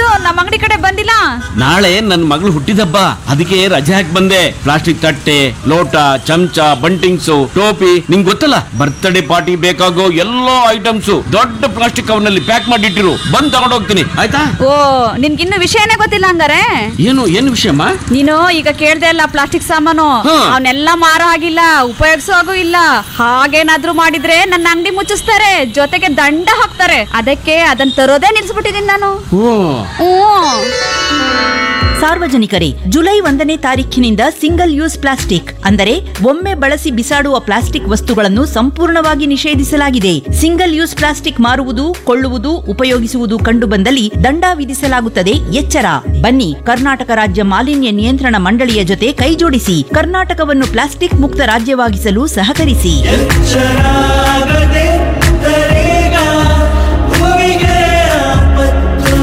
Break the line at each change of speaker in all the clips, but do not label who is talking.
ಏನಾಯ್ತು ನಮ್ಮ ಅಂಗಡಿ ಕಡೆ ಬಂದಿಲ್ಲ
ನಾಳೆ ನನ್ನ ಮಗಳು ಹುಟ್ಟಿದಬ್ಬ ಅದಕ್ಕೆ ರಜೆ ಹಾಕಿ ಬಂದೆ ಪ್ಲಾಸ್ಟಿಕ್ ತಟ್ಟೆ ಲೋಟ ಚಮಚ ಬಂಟಿಂಗ್ಸು ಟೋಪಿ ನಿಂಗ್ ಗೊತ್ತಲ್ಲ ಬರ್ತ್ಡೇ ಪಾರ್ಟಿ ಬೇಕಾಗೋ ಎಲ್ಲಾ ಐಟಮ್ಸ್ ದೊಡ್ಡ ಪ್ಲಾಸ್ಟಿಕ್ ಕವರ್ನಲ್ಲಿ ಪ್ಯಾಕ್ ಮಾಡಿಟ್ಟಿರು ಬಂದ್ ತಗೊಂಡ್ ಹೋಗ್ತೀನಿ ಆಯ್ತಾ
ಓ ನಿನ್ಗಿನ್ನು ವಿಷಯನೇ ಗೊತ್ತಿಲ್ಲ ಹಂಗಾರೆ
ಏನು ಏನು ವಿಷಯಮ್ಮ
ನೀನು ಈಗ ಕೇಳ್ದೆ ಅಲ್ಲ ಪ್ಲಾಸ್ಟಿಕ್ ಸಾಮಾನು
ಹಾ.
ಅವನ್ನೆಲ್ಲ ಮಾರೋ ಆಗಿಲ್ಲ ಉಪಯೋಗಿಸೋ ಹಾಗೂ ಇಲ್ಲ ಹಾಗೇನಾದ್ರೂ ಮಾಡಿದ್ರೆ ನನ್ನ ಅಂಗಡಿ ಮುಚ್ಚಿಸ್ತಾರೆ ಜೊತೆಗೆ ದಂಡ ಹಾಕ್ತಾರೆ ಅದಕ್ಕೆ ಅದನ್ನ ತರೋದೇ ನಿಲ್ಸ್ಬಿಟ್ಟಿದೀನಿ ನಾನು
ಓ
ಹ್ಮ್
ಸಾರ್ವಜನಿಕರೇ ಜುಲೈ ಒಂದನೇ ತಾರೀಖಿನಿಂದ ಸಿಂಗಲ್ ಯೂಸ್ ಪ್ಲಾಸ್ಟಿಕ್ ಅಂದರೆ ಒಮ್ಮೆ ಬಳಸಿ ಬಿಸಾಡುವ ಪ್ಲಾಸ್ಟಿಕ್ ವಸ್ತುಗಳನ್ನು ಸಂಪೂರ್ಣವಾಗಿ ನಿಷೇಧಿಸಲಾಗಿದೆ ಸಿಂಗಲ್ ಯೂಸ್ ಪ್ಲಾಸ್ಟಿಕ್ ಮಾರುವುದು ಕೊಳ್ಳುವುದು ಉಪಯೋಗಿಸುವುದು ಕಂಡುಬಂದಲ್ಲಿ ದಂಡ ವಿಧಿಸಲಾಗುತ್ತದೆ ಎಚ್ಚರ ಬನ್ನಿ ಕರ್ನಾಟಕ ರಾಜ್ಯ ಮಾಲಿನ್ಯ ನಿಯಂತ್ರಣ ಮಂಡಳಿಯ ಜೊತೆ ಕೈಜೋಡಿಸಿ ಕರ್ನಾಟಕವನ್ನು ಪ್ಲಾಸ್ಟಿಕ್ ಮುಕ್ತ ರಾಜ್ಯವಾಗಿಸಲು ಸಹಕರಿಸಿ
ಶರಾಗದೆ ತರೇಗ ಭೂಮಿಗೆ ಆಪತ್ತು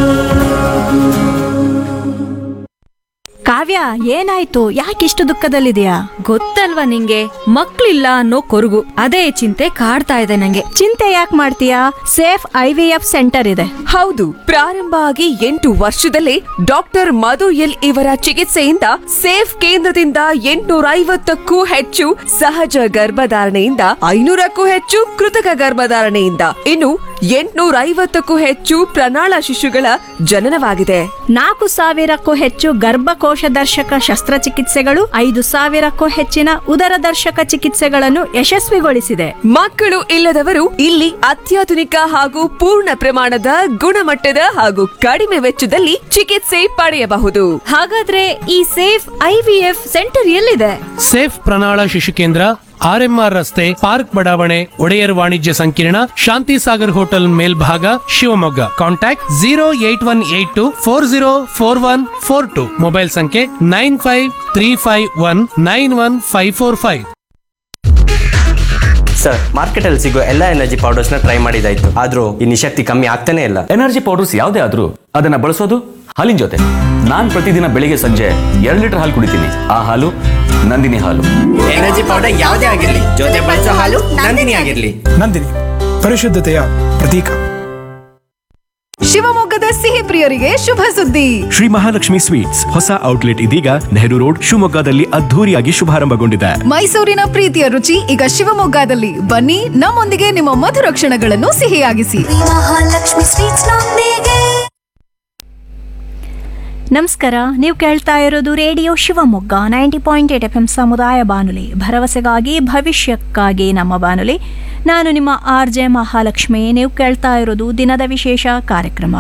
ಕಾವ್ಯ ಏನಾಯ್ತು ಯಾಕಿಷ್ಟು ದುಃಖದಲ್ಲಿದೆಯಾ
ಗೊತ್ತಲ್ವಾ ನಿಂಗೆ ಮಕ್ಳಿಲ್ಲ ಅನ್ನೋ ಕೊರಗು ಅದೇ ಚಿಂತೆ ಕಾಡ್ತಾ ಇದೆ ನಂಗೆ
ಚಿಂತೆ ಯಾಕೆ ಮಾಡ್ತೀಯಾ safe I V F centre ಇದೆ
ಹೌದು ಪ್ರಾರಂಭ ಆಗಿ ಎಂಟು ವರ್ಷದಲ್ಲೇ ಡಾಕ್ಟರ್ ಮಧು ಎಲ್ ಇವರ ಚಿಕಿತ್ಸೆಯಿಂದ ಸೇಫ್ ಕೇಂದ್ರದಿಂದ ಎಂಟುನೂರ ಐವತ್ತಕ್ಕೂ ಹೆಚ್ಚು ಸಹಜ ಗರ್ಭಧಾರಣೆಯಿಂದ ಐನೂರಕ್ಕೂ ಹೆಚ್ಚು ಕೃತಕ ಗರ್ಭಧಾರಣೆಯಿಂದ ಇನ್ನು ಎಂಟುನೂರ ಐವತ್ತಕ್ಕೂ ಹೆಚ್ಚು ಪ್ರಣಾಳ ಶಿಶುಗಳ ಜನನವಾಗಿದೆ
ನಾಲ್ಕು ಸಾವಿರಕ್ಕೂ ಹೆಚ್ಚು ಗರ್ಭಕೋಶ ದರ್ಶಕ ಶಸ್ತ್ರಚಿಕಿತ್ಸೆಗಳು ಐದು ಸಾವಿರಕ್ಕೂ ಹೆಚ್ಚಿನ ಉದರ ದರ್ಶಕ ಚಿಕಿತ್ಸೆಗಳನ್ನು ಯಶಸ್ವಿಗೊಳಿಸಿದೆ
ಮಕ್ಕಳು ಇಲ್ಲದವರು ಇಲ್ಲಿ ಅತ್ಯಾಧುನಿಕ ಹಾಗೂ ಪೂರ್ಣ ಪ್ರಮಾಣದ ಗುಣಮಟ್ಟದ ಹಾಗೂ ಕಡಿಮೆ ವೆಚ್ಚದಲ್ಲಿ ಚಿಕಿತ್ಸೆ ಪಡೆಯಬಹುದು
ಹಾಗಾದ್ರೆ ಈ safe I V F centre ಎಲ್ಲಿದೆ
ಸೇಫ್ ಪ್ರಣಾಳ ಶಿಶು ಕೇಂದ್ರ ಆರ್ಎಂಆರ್ ರಸ್ತೆ ಪಾರ್ಕ್ ಬಡಾವಣೆ ಒಡೆಯರ್ ವಾಣಿಜ್ಯ ಸಂಕೀರ್ಣ ಶಾಂತಿ ಸಾಗರ್ ಹೋಟೆಲ್ ಮೇಲ್ಭಾಗ Shivamogga contact zero eight one eight two four zero four one four two mobile ಸಂಖ್ಯೆ nine five three five one nine one five four five
sir ಮಾರ್ಕೆಟಲ್ಲಿ ಸಿಗೋ ಎಲ್ಲ ಎನರ್ಜಿ ಪೌಡರ್ಸ್ನ ಟ್ರೈ ಮಾಡಿದಾಯ್ತು ಆದ್ರೂ ಈ ನಿಶಕ್ತಿ ಕಮ್ಮಿ ಆಗ್ತಾನೆ ಇಲ್ಲ
ಎನರ್ಜಿ ಪೌಡರ್ಸ್ ಯಾವುದೇ ಆದ್ರೂ ಅದನ್ನ ಬಳಸೋದು ಹಾಲಿನ ಜೊತೆ ನಾನ್ ಪ್ರತಿದಿನ ಬೆಳಿಗ್ಗೆ ಸಂಜೆ ಎರಡು ಲೀಟರ್ ಹಾಲು ಕುಡಿತೀನಿ ಆ ಹಾಲು ನಂದಿನಿ ಹಾಲು
ಎನರ್ಜಿ ಪೌಡರ್ ಯಾವುದೇ ಆಗಿರ್ಲಿ ಜೊತೆ ಬಳಸೋ ಹಾಲು ನಂದಿನಿ ಆಗಿರ್ಲಿ
ನಂದಿನಿ ಪರಿಶುದ್ಧತೆಯ ಪ್ರತೀಕ
ಶಿವಮೊಗ್ಗದ ಸಿಹಿ ಪ್ರಿಯರಿಗೆ ಶುಭ ಸುದ್ದಿ
ಶ್ರೀ ಮಹಾಲಕ್ಷ್ಮಿ ಸ್ವೀಟ್ಸ್ ಹೊಸ ಔಟ್ಲೆಟ್ ಇದೀಗ ನೆಹರು ರೋಡ್ ಶಿವಮೊಗ್ಗದಲ್ಲಿ ಅದ್ಧೂರಿಯಾಗಿ ಶುಭಾರಂಭಗೊಂಡಿದೆ
ಮೈಸೂರಿನ ಪ್ರೀತಿಯ ರುಚಿ ಈಗ ಶಿವಮೊಗ್ಗದಲ್ಲಿ ಬನ್ನಿ ನಮ್ಮೊಂದಿಗೆ ನಿಮ್ಮ ಮಧುರ ಕ್ಷಣಗಳನ್ನು ಸಿಹಿಯಾಗಿಸಿ
ಮಹಾಲಕ್ಷ್ಮಿ ಸ್ವೀಟ್ಸ್ ನೊಂದಿಗೆ
ನಮಸ್ಕಾರ ನೀವು ಕೇಳ್ತಾ ಇರೋದು radio Shivamogga ninety point eight F M ಸಮುದಾಯ ಬಾನುಲಿ ಭರವಸೆಗಾಗಿ ಭವಿಷ್ಯಕ್ಕಾಗಿ ನಮ್ಮ ಬಾನುಲಿ ನಾನು ನಿಮ್ಮ ಆರ್ ಜೆ ಮಹಾಲಕ್ಷ್ಮಿ ನೀವು ಕೇಳ್ತಾ ಇರೋದು ದಿನದ ವಿಶೇಷ ಕಾರ್ಯಕ್ರಮ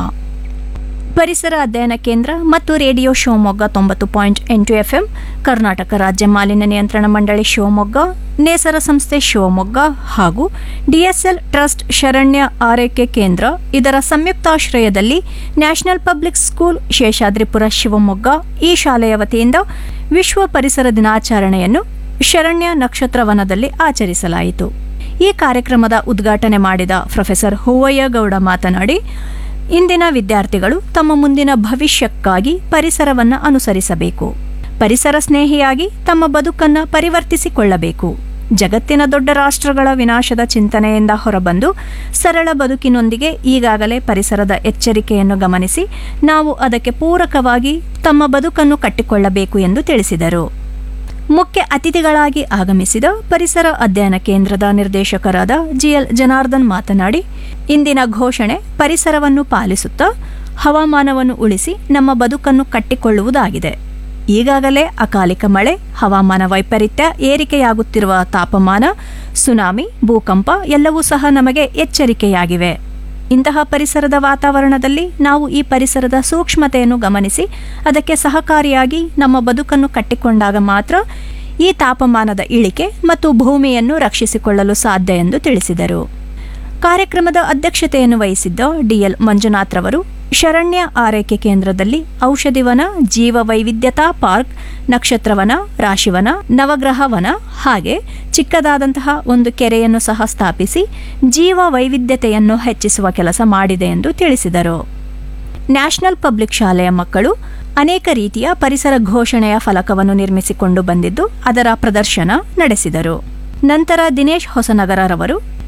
ಪರಿಸರ ಅಧ್ಯಯನ ಕೇಂದ್ರ ಮತ್ತು ರೇಡಿಯೋ ಶಿವಮೊಗ್ಗ ತೊಂಬತ್ತು ಪಾಯಿಂಟ್ ಎಂಟು ಎಫ್ ಎಂ ಕರ್ನಾಟಕ ರಾಜ್ಯ ಮಾಲಿನ್ಯ ನಿಯಂತ್ರಣ ಮಂಡಳಿ ಶಿವಮೊಗ್ಗ ನೇಸರ ಸಂಸ್ಥೆ ಶಿವಮೊಗ್ಗ ಹಾಗೂ ಡಿಎಸ್ಎಲ್ ಟ್ರಸ್ಟ್ ಶರಣ್ಯ ಆರೈಕೆ ಕೇಂದ್ರ ಇದರ ಸಂಯುಕ್ತಾಶ್ರಯದಲ್ಲಿ national public school Sheshadripura Shivamogga ಈ ಶಾಲೆಯ ವತಿಯಿಂದ ವಿಶ್ವ ಪರಿಸರ ದಿನಾಚರಣೆಯನ್ನು ಶರಣ್ಯ ನಕ್ಷತ್ರವನದಲ್ಲಿ ಆಚರಿಸಲಾಯಿತು ಈ ಕಾರ್ಯಕ್ರಮದ ಉದ್ಘಾಟನೆ ಮಾಡಿದ ಪ್ರೊಫೆಸರ್ ಹೂವಯ್ಯ ಗೌಡ ಮಾತನಾಡಿ ಇಂದಿನ ವಿದ್ಯಾರ್ಥಿಗಳು ತಮ್ಮ ಮುಂದಿನ ಭವಿಷ್ಯಕ್ಕಾಗಿ ಪರಿಸರವನ್ನು ಅನುಸರಿಸಬೇಕು ಪರಿಸರ ಸ್ನೇಹಿಯಾಗಿ ತಮ್ಮ ಬದುಕನ್ನು ಪರಿವರ್ತಿಸಿಕೊಳ್ಳಬೇಕು ಜಗತ್ತಿನ ದೊಡ್ಡ ರಾಷ್ಟ್ರಗಳ ವಿನಾಶದ ಚಿಂತನೆಯಿಂದ ಹೊರಬಂದು ಸರಳ ಬದುಕಿನೊಂದಿಗೆ ಈಗಾಗಲೇ ಪರಿಸರದ ಎಚ್ಚರಿಕೆಯನ್ನು ಗಮನಿಸಿ ನಾವು ಅದಕ್ಕೆ ಪೂರಕವಾಗಿ ತಮ್ಮ ಬದುಕನ್ನು ಕಟ್ಟಿಕೊಳ್ಳಬೇಕು ಎಂದು ತಿಳಿಸಿದರು ಮುಖ್ಯ ಅತಿಥಿಗಳಾಗಿ ಆಗಮಿಸಿದ ಪರಿಸರ ಅಧ್ಯಯನ ಕೇಂದ್ರದ ನಿರ್ದೇಶಕರಾದ ಜಿಎಲ್ ಜನಾರ್ದನ್ ಮಾತನಾಡಿ ಇಂದಿನ ಘೋಷಣೆ ಪರಿಸರವನ್ನು ಪಾಲಿಸುತ್ತಾ ಹವಾಮಾನವನ್ನು ಉಳಿಸಿ ನಮ್ಮ ಬದುಕನ್ನು ಕಟ್ಟಿಕೊಳ್ಳುವುದಾಗಿದೆ ಈಗಾಗಲೇ ಅಕಾಲಿಕ ಮಳೆ ಹವಾಮಾನ ವೈಪರೀತ್ಯ ಏರಿಕೆಯಾಗುತ್ತಿರುವ ತಾಪಮಾನ ಸುನಾಮಿ ಭೂಕಂಪ ಎಲ್ಲವೂ ಸಹ ನಮಗೆ ಎಚ್ಚರಿಕೆಯಾಗಿವೆ ಇಂತಹ ಪರಿಸರದ ವಾತಾವರಣದಲ್ಲಿ ನಾವು ಈ ಪರಿಸರದ ಸೂಕ್ಷ್ಮತೆಯನ್ನು ಗಮನಿಸಿ ಅದಕ್ಕೆ ಸಹಕಾರಿಯಾಗಿ ನಮ್ಮ ಬದುಕನ್ನು ಕಟ್ಟಿಕೊಂಡಾಗ ಮಾತ್ರ ಈ ತಾಪಮಾನದ ಇಳಿಕೆ ಮತ್ತು ಭೂಮಿಯನ್ನು ರಕ್ಷಿಸಿಕೊಳ್ಳಲು ಸಾಧ್ಯ ಎಂದು ತಿಳಿಸಿದರು ಕಾರ್ಯಕ್ರಮದ ಅಧ್ಯಕ್ಷತೆಯನ್ನು ವಹಿಸಿದ್ದ ಡಿಎಲ್ ಮಂಜುನಾಥ್ ರವರು ಶರಣ್ಯ ಆರೈಕೆ ಕೇಂದ್ರದಲ್ಲಿ ಔಷಧಿವನ ಜೀವ ವೈವಿಧ್ಯತಾ ಪಾರ್ಕ್ ನಕ್ಷತ್ರವನ ರಾಶಿವನ ನವಗ್ರಹವನ ಹಾಗೆ ಚಿಕ್ಕದಾದಂತಹ ಒಂದು ಕೆರೆಯನ್ನು ಸಹ ಸ್ಥಾಪಿಸಿ ಜೀವ ವೈವಿಧ್ಯತೆಯನ್ನು ಹೆಚ್ಚಿಸುವ ಕೆಲಸ ಮಾಡಿದೆ ಎಂದು ತಿಳಿಸಿದರು ನ್ಯಾಷನಲ್ ಪಬ್ಲಿಕ್ ಶಾಲೆಯ ಮಕ್ಕಳು ಅನೇಕ ರೀತಿಯ ಪರಿಸರ ಘೋಷಣೆಯ ಫಲಕವನ್ನು ನಿರ್ಮಿಸಿಕೊಂಡು ಬಂದಿದ್ದು ಅದರ ಪ್ರದರ್ಶನ ನಡೆಸಿದರು ನಂತರ ದಿನೇಶ್ ಹೊಸನಗರರವರು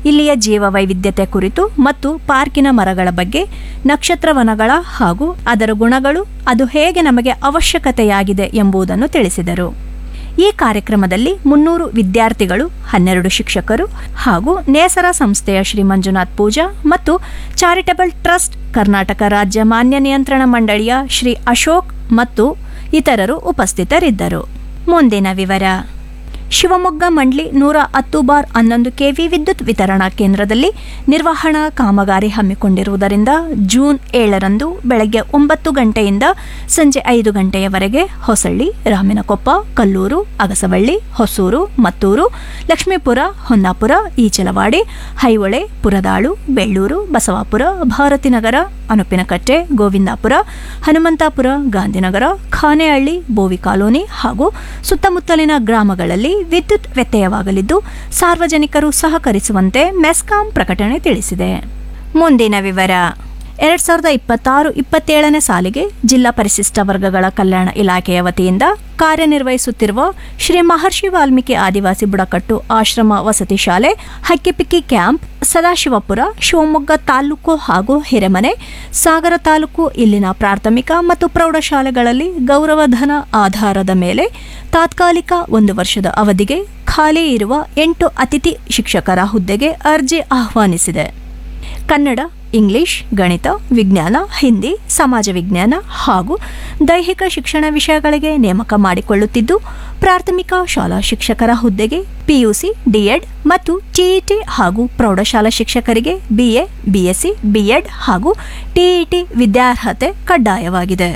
ಇಲ್ಲಿಯ ಜೀವ ವೈವಿಧ್ಯತೆ ಕುರಿತು ಮತ್ತು ಪಾರ್ಕಿನ ಮರಗಳ ಬಗ್ಗೆ ನಕ್ಷತ್ರವನಗಳ ಹಾಗೂ ಅದರ ಗುಣಗಳು ಅದು ಹೇಗೆ ನಮಗೆ ಅವಶ್ಯಕತೆಯಾಗಿದೆ ಎಂಬುದನ್ನು ತಿಳಿಸಿದರು ಈ ಕಾರ್ಯಕ್ರಮದಲ್ಲಿ ಮುನ್ನೂರು ವಿದ್ಯಾರ್ಥಿಗಳು ಹನ್ನೆರಡು ಶಿಕ್ಷಕರು ಹಾಗೂ ನೇಸರ ಸಂಸ್ಥೆಯ ಶ್ರೀ ಮಂಜುನಾಥ್ ಪೂಜಾ ಮತ್ತು ಚಾರಿಟಬಲ್ ಟ್ರಸ್ಟ್ ಕರ್ನಾಟಕ ರಾಜ್ಯ ಮಾನ್ಯ ನಿಯಂತ್ರಣ ಮಂಡಳಿಯ ಶ್ರೀ ಅಶೋಕ್ ಮತ್ತು ಇತರರು ಉಪಸ್ಥಿತರಿದ್ದರು ಮುಂದಿನ ವಿವರ ಶಿವಮೊಗ್ಗ ಮಂಡ್ಲಿ ನೂರ ಹತ್ತು ಬಾರ್ ಹನ್ನೊಂದು ಕೆವಿ ವಿದ್ಯುತ್ ವಿತರಣಾ ಕೇಂದ್ರದಲ್ಲಿ ನಿರ್ವಹಣಾ ಕಾಮಗಾರಿ ಹಮ್ಮಿಕೊಂಡಿರುವುದರಿಂದ ಜೂನ್ ಏಳರಂದು ಬೆಳಗ್ಗೆ ಒಂಬತ್ತು ಗಂಟೆಯಿಂದ ಸಂಜೆ ಐದು ಗಂಟೆಯವರೆಗೆ ಹೊಸಳ್ಳಿ ರಾಮಿನಕೊಪ್ಪ ಕಲ್ಲೂರು ಅಗಸವಳ್ಳಿ ಹೊಸೂರು ಮತ್ತೂರು ಲಕ್ಷ್ಮೀಪುರ ಹೊನ್ನಾಪುರ ಈಚಲವಾಡಿ ಹೈಹೊಳೆ ಪುರದಾಳು ಬೆಳ್ಳೂರು ಬಸವಾಪುರ ಭಾರತಿನಗರ ಅನುಪಿನಕಟ್ಟೆ ಗೋವಿಂದಾಪುರ ಹನುಮಂತಾಪುರ ಗಾಂಧಿನಗರ ಖಾನೆಹಳ್ಳಿ ಬೋವಿ ಕಾಲೋನಿ ಹಾಗೂ ಸುತ್ತಮುತ್ತಲಿನ ಗ್ರಾಮಗಳಲ್ಲಿ ವಿದ್ಯುತ್ ವ್ಯತ್ಯಯವಾಗಲಿದ್ದು ಸಾರ್ವಜನಿಕರು ಸಹಕರಿಸುವಂತೆ ಮೆಸ್ಕಾಂ ಪ್ರಕಟಣೆ ತಿಳಿಸಿದೆ ಮುಂದಿನ ವಿವರ ಎರಡ್ ಸಾವಿರದ ಇಪ್ಪತ್ತಾರು ಇಪ್ಪತ್ತೇಳನೇ ಸಾಲಿಗೆ ಜಿಲ್ಲಾ ಪರಿಶಿಷ್ಟ ವರ್ಗಗಳ ಕಲ್ಯಾಣ ಇಲಾಖೆಯ ವತಿಯಿಂದ ಕಾರ್ಯನಿರ್ವಹಿಸುತ್ತಿರುವ ಶ್ರೀ ಮಹರ್ಷಿ ವಾಲ್ಮೀಕಿ ಆದಿವಾಸಿ ಬುಡಕಟ್ಟು ಆಶ್ರಮ ವಸತಿ ಶಾಲೆ ಹಕ್ಕಿಪಿಕ್ಕಿ ಕ್ಯಾಂಪ್ ಸದಾಶಿವಪುರ ಶಿವಮೊಗ್ಗ ತಾಲೂಕು ಹಾಗೂ ಹಿರೆಮನೆ ಸಾಗರ ತಾಲೂಕು ಇಲ್ಲಿನ ಪ್ರಾಥಮಿಕ ಮತ್ತು ಪ್ರೌಢಶಾಲೆಗಳಲ್ಲಿ ಗೌರವಧನ ಆಧಾರದ ಮೇಲೆ ತಾತ್ಕಾಲಿಕ ಒಂದು ವರ್ಷದ ಅವಧಿಗೆ ಖಾಲಿ ಇರುವ ಎಂಟು ಅತಿಥಿ ಶಿಕ್ಷಕರ ಹುದ್ದೆಗೆ ಅರ್ಜಿ ಆಹ್ವಾನಿಸಿದೆ ಕನ್ನಡ ಇಂಗ್ಲಿಷ್ ಗಣಿತ ವಿಜ್ಞಾನ ಹಿಂದಿ ಸಮಾಜ ವಿಜ್ಞಾನ ಹಾಗೂ ದೈಹಿಕ ಶಿಕ್ಷಣ ವಿಷಯಗಳಿಗೆ ನೇಮಕ ಮಾಡಿಕೊಳ್ಳುತ್ತಿದ್ದು ಪ್ರಾಥಮಿಕ ಶಾಲಾ ಶಿಕ್ಷಕರ ಹುದ್ದೆಗೆ ಪಿಯುಸಿ ಡಿಎಡ್ ಮತ್ತು ಟಿಇಟಿ ಹಾಗೂ ಪ್ರೌಢಶಾಲಾ ಶಿಕ್ಷಕರಿಗೆ ಬಿಎ ಬಿಎಸ್ಸಿ ಬಿಎಡ್ ಹಾಗೂ ಟಿಇಟಿ ವಿದ್ಯಾರ್ಹತೆ ಕಡ್ಡಾಯವಾಗಿದೆ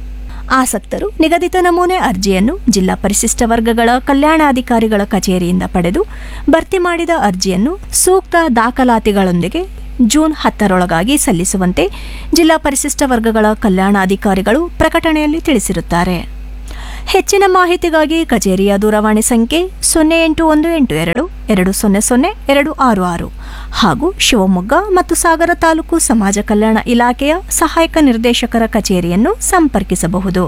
ಆಸಕ್ತರು ನಿಗದಿತ ನಮೂನೆ ಅರ್ಜಿಯನ್ನು ಜಿಲ್ಲಾ ಪರಿಶಿಷ್ಟ ವರ್ಗಗಳ ಕಲ್ಯಾಣಾಧಿಕಾರಿಗಳ ಕಚೇರಿಯಿಂದ ಪಡೆದು ಭರ್ತಿ ಮಾಡಿದ ಅರ್ಜಿಯನ್ನು ಸೂಕ್ತ ದಾಖಲಾತಿಗಳೊಂದಿಗೆ ಜೂನ್ ಹತ್ತರೊಳಗಾಗಿ ಸಲ್ಲಿಸುವಂತೆ ಜಿಲ್ಲಾ ಪರಿಶಿಷ್ಟ ವರ್ಗಗಳ ಕಲ್ಯಾಣಾಧಿಕಾರಿಗಳು ಪ್ರಕಟಣೆಯಲ್ಲಿ ತಿಳಿಸಿರುತ್ತಾರೆ ಹೆಚ್ಚಿನ ಮಾಹಿತಿಗಾಗಿ ಕಚೇರಿಯ ದೂರವಾಣಿ ಸಂಖ್ಯೆ ಸೊನ್ನೆ ಎಂಟು ಒಂದು ಎಂಟು ಎರಡು ಎರಡು ಸೊನ್ನೆ ಸೊನ್ನೆ ಎರಡು ಆರು ಆರು ಹಾಗೂ ಶಿವಮೊಗ್ಗ ಮತ್ತು ಸಾಗರ ತಾಲೂಕು ಸಮಾಜ ಕಲ್ಯಾಣ ಇಲಾಖೆಯ ಸಹಾಯಕ ನಿರ್ದೇಶಕರ ಕಚೇರಿಯನ್ನು ಸಂಪರ್ಕಿಸಬಹುದು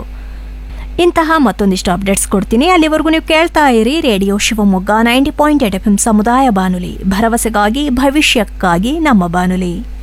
ಇಂತಹ ಮತ್ತೊಂದಿಷ್ಟು ಅಪ್ಡೇಟ್ಸ್ ಕೊಡ್ತೀನಿ ಅಲ್ಲಿವರೆಗೂ ನೀವು ಕೇಳ್ತಾ ಇರಿ radio Shivamogga ninety point eight F M ಸಮುದಾಯ ಬಾನುಲಿ ಭರವಸೆಗಾಗಿ ಭವಿಷ್ಯಕ್ಕಾಗಿ ನಮ್ಮ ಬಾನುಲಿ